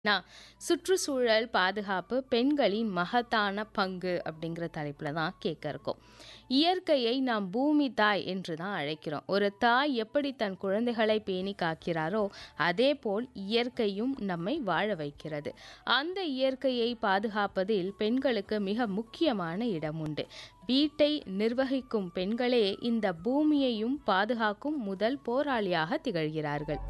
நான் சுற்றுச்சூழல் பாதுகாப்பு பெண்களின் மகத்தான பங்கு அப்படிங்கிற தலைப்பில் தான் கேட்க இருக்கோம் இயற்கையை நாம் பூமி தாய் என்று தான் அழைக்கிறோம் ஒரு தாய் எப்படி தன் குழந்தைகளை பேணி காக்கிறாரோ அதே போல் இயற்கையும் நம்மை வாழ வைக்கிறது அந்த இயற்கையை பாதுகாப்பதில் பெண்களுக்கு மிக முக்கியமான இடம் உண்டு வீட்டை நிர்வகிக்கும் பெண்களே இந்த பூமியையும் பாதுகாக்கும் முதல் போராளியாக திகழ்கிறார்கள்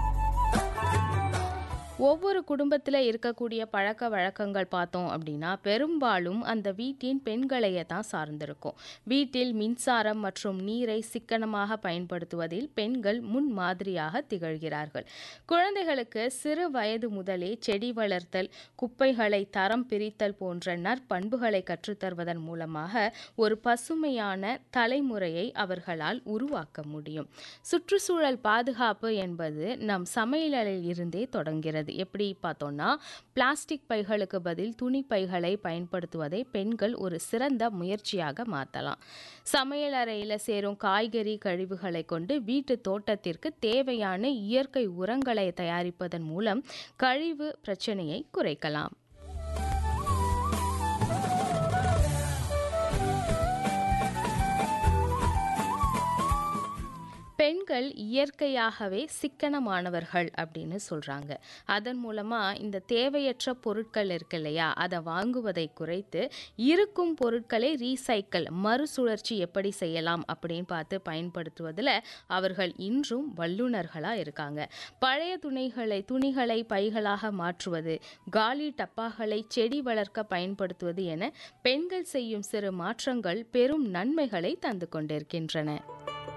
ஒவ்வொரு குடும்பத்தில் இருக்கக்கூடிய பழக்க வழக்கங்கள் பார்த்தோம் அப்படின்னா பெரும்பாலும் அந்த வீட்டின் பெண்களையே தான் சார்ந்திருக்கும் வீட்டில் மின்சாரம் மற்றும் நீரை சிக்கனமாக பயன்படுத்துவதில் பெண்கள் முன் மாதிரியாக திகழ்கிறார்கள் குழந்தைகளுக்கு சிறு வயது முதலே செடி வளர்த்தல் குப்பைகளை தரம் பிரித்தல் போன்ற நற்பண்புகளை கற்றுத்தருவதன் மூலமாக ஒரு பசுமையான தலைமுறையை அவர்களால் உருவாக்க முடியும் சுற்றுச்சூழல் பாதுகாப்பு என்பது நம் சமையலில் இருந்தே தொடங்கிறது வருகிறது எப்படி பார்த்தோம்னா பிளாஸ்டிக் பைகளுக்கு பதில் துணி பைகளை பயன்படுத்துவதை பெண்கள் ஒரு சிறந்த முயற்சியாக மாற்றலாம் சமையல் அறையில் சேரும் காய்கறி கழிவுகளை கொண்டு வீட்டு தோட்டத்திற்கு தேவையான இயற்கை உரங்களை தயாரிப்பதன் மூலம் கழிவு பிரச்சனையை குறைக்கலாம் பெண்கள் இயற்கையாகவே சிக்கனமானவர்கள் அப்படின்னு சொல்கிறாங்க அதன் மூலமாக இந்த தேவையற்ற பொருட்கள் இருக்கு இல்லையா அதை வாங்குவதை குறைத்து இருக்கும் பொருட்களை ரீசைக்கிள் மறுசுழற்சி எப்படி செய்யலாம் அப்படின்னு பார்த்து பயன்படுத்துவதில் அவர்கள் இன்றும் வல்லுநர்களாக இருக்காங்க பழைய துணிகளை துணிகளை பைகளாக மாற்றுவது காலி டப்பாக்களை செடி வளர்க்க பயன்படுத்துவது என பெண்கள் செய்யும் சிறு மாற்றங்கள் பெரும் நன்மைகளை தந்து கொண்டிருக்கின்றன